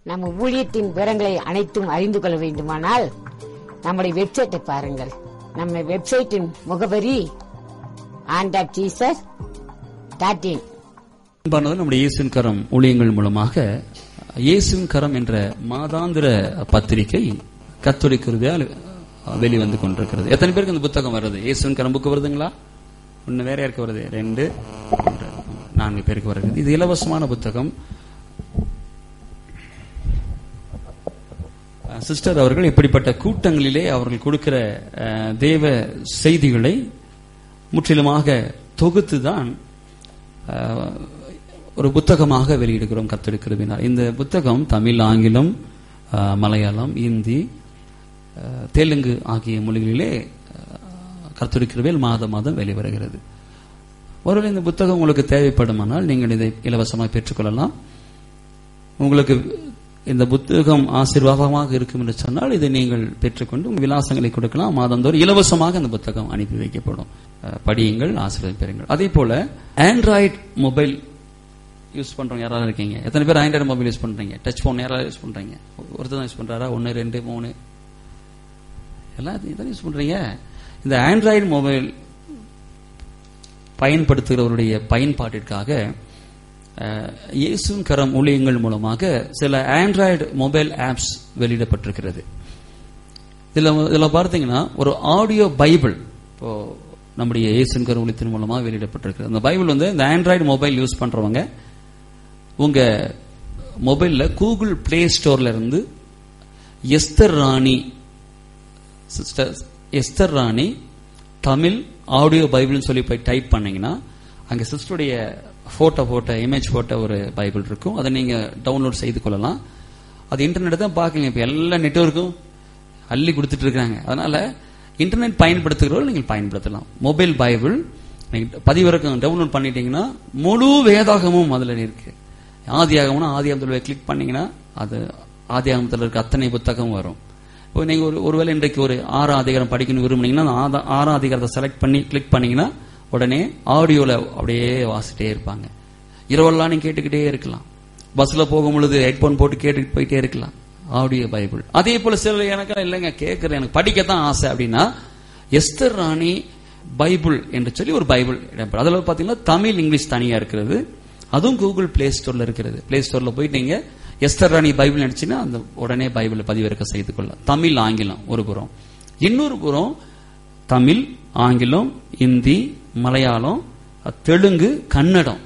நம்ம ஊழியத்தின் விவரங்களை அனைத்தும் அறிந்து கொள்ள வேண்டுமானால் நம்முடைய வெப்சைட்டை பாருங்கள் நம்ம வெப்சைட்டின் முகவரி hand of Jesus dot in அன்பானவர் நம்முடைய இயேசுவின் கரம் ஊழியங்கள் மூலமாக இயேசுவின் கரம் என்ற மாதாந்திர பத்திரிகை கத்தோலிக்க கிருபையால் வெளிவந்து கொண்டிருக்கிறது எத்தனை பேருக்கு இந்த புத்தகம் வருது இயேசுவின் கரம் புக்கு வருதுங்களா ஒன்னு வேற யாருக்கு வருது ரெண்டு மூன்று, நான்கு பேருக்கு வருகிறது இது இலவசமான புத்தகம் சிஸ்டர் அவர்கள் இப்படிப்பட்ட கூட்டங்களிலே அவர்கள் கொடுக்கிற அஹ், தேவ செய்திகளை முற்றிலுமாக தொகுத்து தான் அஹ், ஒரு புத்தகமாக வெளியிடுகிறோம் கத்தெடுக்கிறதுனார் இந்த புத்தகம் தமிழ் ஆங்கிலம் அஹ், மலையாளம் இந்தி அஹ், தெலுங்கு ஆகிய மொழிகளிலே கத்தெடுக்கிறவில் மாதம் மாதம் வெளிவருகிறது ஒருவேளை இந்த புத்தகம் உங்களுக்கு தேவைப்படுமானால் நீங்கள் இதை இலவசமாக பெற்றுக்கொள்ளலாம் உங்களுக்கு இந்த புத்தகம் ஆசீர்வாதமாக இருக்கும் என்று சொன்னால் இதை நீங்கள் பெற்றுக்கொண்டு உங்கள் விலாசங்களை கொடுக்கலாம் மாதந்தோறும் இலவசமாக அந்த புத்தகம் அனுப்பி வைக்கப்படும் அஹ், படியுங்கள் ஆசீர்வாதம் பெறுங்கள் அதே போல ஆண்ட்ராய்டு மொபைல் யூஸ் பண்றவங்க யாராவது இருக்கீங்க எத்தனை பேர் ஆண்ட்ராய்டு மொபைல் யூஸ் பண்றீங்க டச் போன் யாராவது யூஸ் பண்றீங்க ஒருத்தர் தான் யூஸ் பண்றாரா ஒன்னு ரெண்டு மூணு எல்லாம் இதான் யூஸ் பண்றீங்க இந்த ஆண்ட்ராய்டு மொபைல் பயன்படுத்துகிறவருடைய பயன்பாட்டிற்காக அஹ், இயேசுவின் கரம் ஊழியங்கள் மூலமாக சில ஆண்ட்ராய்டு மொபைல் ஆப்ஸ் வெளியிடப்பட்டிருக்கிறது இதுல இதுல பார்த்தீங்கன்னா ஒரு ஆடியோ பைபிள் இப்போ நம்முடைய இயேசுவின் கரம் ஊழியத்தின் மூலமாக வெளியிடப்பட்டிருக்கிறது அந்த பைபிள் வந்து இந்த ஆண்ட்ராய்டு மொபைல் யூஸ் பண்றவங்க உங்க மொபைல்ல கூகுள் பிளே ஸ்டோர்ல இருந்து Esther Rani sister Esther Rani Tamil audio பைபிள்னு சொல்லி போய் டைப் பண்ணீங்கன்னா அங்க சிஸ்டருடைய போட்டோ போட்ட இமேஜ் போட்ட ஒரு பைபிள் இருக்கும் அதை நீங்க டவுன்லோட் செய்து கொள்ளலாம் அது இன்டர்நெட் தான் பாக்குங்க இப்ப எல்லா நெட்வொர்க்கும் அள்ளி கொடுத்துட்டு இருக்காங்க அதனால இன்டர்நெட் பயன்படுத்துகிறவர்கள் நீங்கள் பயன்படுத்தலாம் மொபைல் பைபிள் நீங்க பதிவிறக்கம் டவுன்லோட் பண்ணிட்டீங்கன்னா முழு வேதாகமும் அதுல இருக்கு ஆதியாகம்னா ஆதியாகத்தில் கிளிக் பண்ணீங்கன்னா அது ஆதியாகமத்தில் இருக்க அத்தனை புத்தகம் வரும் இப்போ நீங்க ஒரு ஒருவேளை இன்றைக்கு ஒரு ஆறாம் அதிகாரம் படிக்கணும் விரும்புனீங்கன்னா அந்த ஆதா- ஆறாம் அதிகாரத்தை செலக்ட் பண்ணி கிளிக் பண்ணீங்கன்னா உடனே ஆடியோல அப்படியே வாசிட்டே இருப்பாங்க இரவெல்லாம் நீங்க கேட்டுக்கிட்டே இருக்கலாம் பஸ்ல போகும் பொழுது ஹெட்போன் போட்டு கேட்டுட்டு போயிட்டே இருக்கலாம் ஆடியோ பைபிள் அதே போல சில எனக்கு இல்லைங்க கேட்கறேன் எனக்கு படிக்கத்தான் ஆசை அப்படின்னா எஸ்தர் ராணி பைபிள் என்று சொல்லி ஒரு பைபிள் இடம்பெறும் அதுல பாத்தீங்கன்னா தமிழ் இங்கிலீஷ் தனியா இருக்கிறது அதுவும் கூகுள் பிளே ஸ்டோர்ல இருக்கிறது பிளே ஸ்டோர்ல போயிட்டு நீங்க எஸ்தர் ராணி பைபிள் நினைச்சுன்னா அந்த உடனே பைபிளை பதிவிறக்க செய்து கொள்ளலாம் தமிழ் ஆங்கிலம் ஒரு புறம் இன்னொரு புறம் தமிழ் ஆங்கிலம் இந்தி மலையாளம் தெலுங்கு கன்னடம்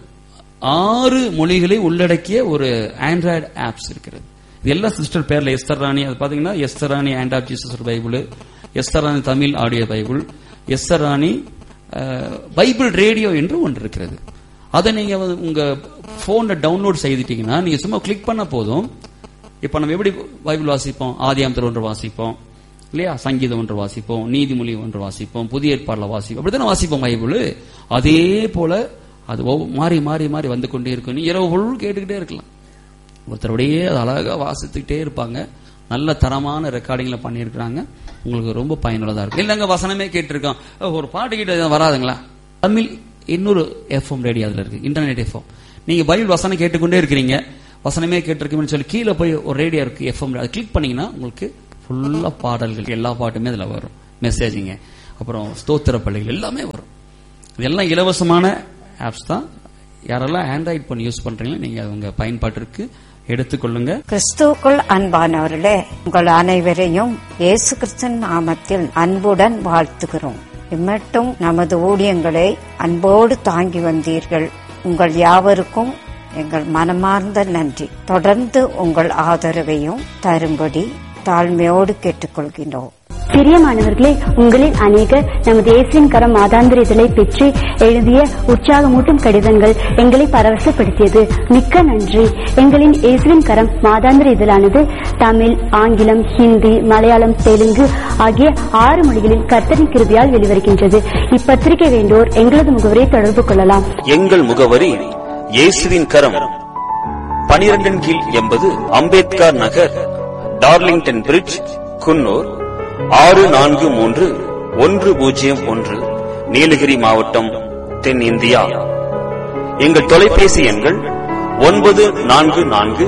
ஆறு மொழிகளை உள்ளடக்கிய ஒரு ஆண்ட்ராய்டு ஆப்ஸ் இருக்கிறது இது எல்லா சிஸ்டர் பேர்ல எஸ்தர் ராணி அது பாத்தீங்கன்னா Esther Rani hand of Jesus Bible Esther Rani Tamil audio Bible Esther Rani ah, Bible radio என்று ஒன்று இருக்கிறது அதை நீங்க வந்து உங்க போன்ல டவுன்லோட் செய்துட்டீங்கன்னா நீங்க சும்மா கிளிக் பண்ண போதும் இப்ப நம்ம எப்படி பைபிள் வாசிப்போம் ஆதியாமத்தில் ஒன்று வாசிப்போம் இல்லையா சங்கீதம் ஒன்று வாசிப்போம் நீதிமொழி ஒன்று வாசிப்போம் புதிய ஏற்பாடுல வாசிப்போம் அப்படித்தானே வாசிப்போம் பைபிள் அதே போல அது ஒவ்வொ- மாறி மாறி மாறி வந்து கொண்டே இருக்கும் நீ இரவு பொருள் கேட்டுக்கிட்டே இருக்கலாம் ஒருத்தருடையே அது அழகா வாசித்துக்கிட்டே இருப்பாங்க நல்ல தரமான ரெக்கார்டிங்ல பண்ணியிருக்கிறாங்க உங்களுக்கு ரொம்ப பயனுள்ளதா இருக்கும் இல்லங்க வசனமே கேட்டிருக்கோம் ஓ, ஒரு பாட்டு கிட்ட வராதுங்களா தமிழ் இன்னொரு எஃப்எம் ரேடியோ அதுல இருக்கு இன்டர்நெட் எஃப்எம் நீங்க பைபிள் வசனம் கேட்டுக்கொண்டே இருக்கிறீங்க வசனமே கேட்டிருக்குன்னு சொல்லி கீழே போய் ஒரு ரேடியோ இருக்கு எஃப்எம் அதை கிளிக் பண்ணீங்கன்னா உங்களுக்கு ஃபுல்லா பாடல்கள் எல்லா பாட்டுமே அதுல வரும் மெசேஜிங்க அப்புறம் ஸ்தோத்திர பள்ளிகள் எல்லாமே வரும் இதெல்லாம் இலவசமான ஆப்ஸ் தான் யாரெல்லாம் ஆண்ட்ராய்ட் பண்ணி யூஸ் பண்றீங்களோ நீங்க அது உங்க பயன்பாட்டிற்கு எடுத்துக்கொள்ளுங்க கிறிஸ்துவுக்குள் அன்பானவர்களே உங்கள் அனைவரையும் இயேசு கிறிஸ்தன் நாமத்தில் அன்புடன் வாழ்த்துகிறோம் இம்மட்டும் நமது ஊழியங்களை அன்போடு தாங்கி வந்தீர்கள் உங்கள் யாவருக்கும் எங்கள் மனமார்ந்த நன்றி தொடர்ந்து உங்கள் ஆதரவையும் தரும்படி தாழ்மையோடு கேட்டுக்கொள்கிறோம் பிரியமானவர்களே உங்களில் அநேகர் நமது இயேசுவின் கரம் மாதாந்திர இதழை பெற்று எழுதிய உற்சாகமூட்டும் கடிதங்கள் எங்களை பரவசப்படுத்தியது மிக்க நன்றி எங்களின் இயேசுவின் கரம் மாதாந்திர இதழானது தமிழ் ஆங்கிலம் ஹிந்தி மலையாளம் தெலுங்கு ஆகிய ஆறு மொழிகளில் கர்த்தரின் கிருபியால் வெளிவருகின்றது இப்பத்திரிகை வேண்டோர் எங்களது முகவரை தொடர்பு கொள்ளலாம் எங்கள் முகவரி இயேசுவின் கரம் பனிரெண்டின் கீழ் எண்பது அம்பேத்கர் நகர் டார்லிங்டன் பிரிட்ஜ் குன்னூர் ஆறு நான்கு மூன்று ஒன்று பூஜ்ஜியம் ஒன்று நீலகிரி மாவட்டம் தென்னிந்தியா எங்கள் தொலைபேசி எண்கள் ஒன்பது நான்கு நான்கு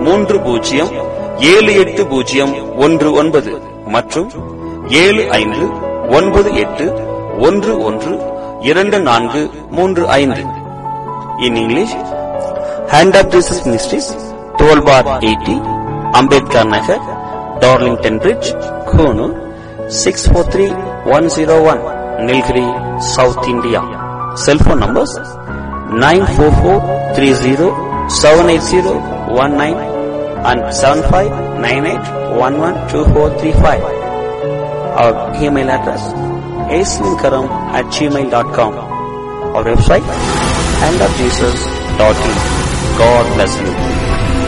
மூன்று பூஜ்ஜியம் ஏழு எட்டு பூஜ்ஜியம் ஒன்று ஒன்பது மற்றும் ஏழு ஐந்து ஒன்பது எட்டு ஒன்று ஒன்று இரண்டு நான்கு மூன்று ஐந்து in English hand of Jesus ministries twelve bar eighty Ambedkar Nagar Darlington bridge Coonoor six four three one zero one Nilgiri south India cellphone numbers nine four four three zero seven eight zero one nine and seven five nine eight one one two four three five our email address ஏசுவின்கரம் at Gmail dot com our website hand of Jesus dot in God bless you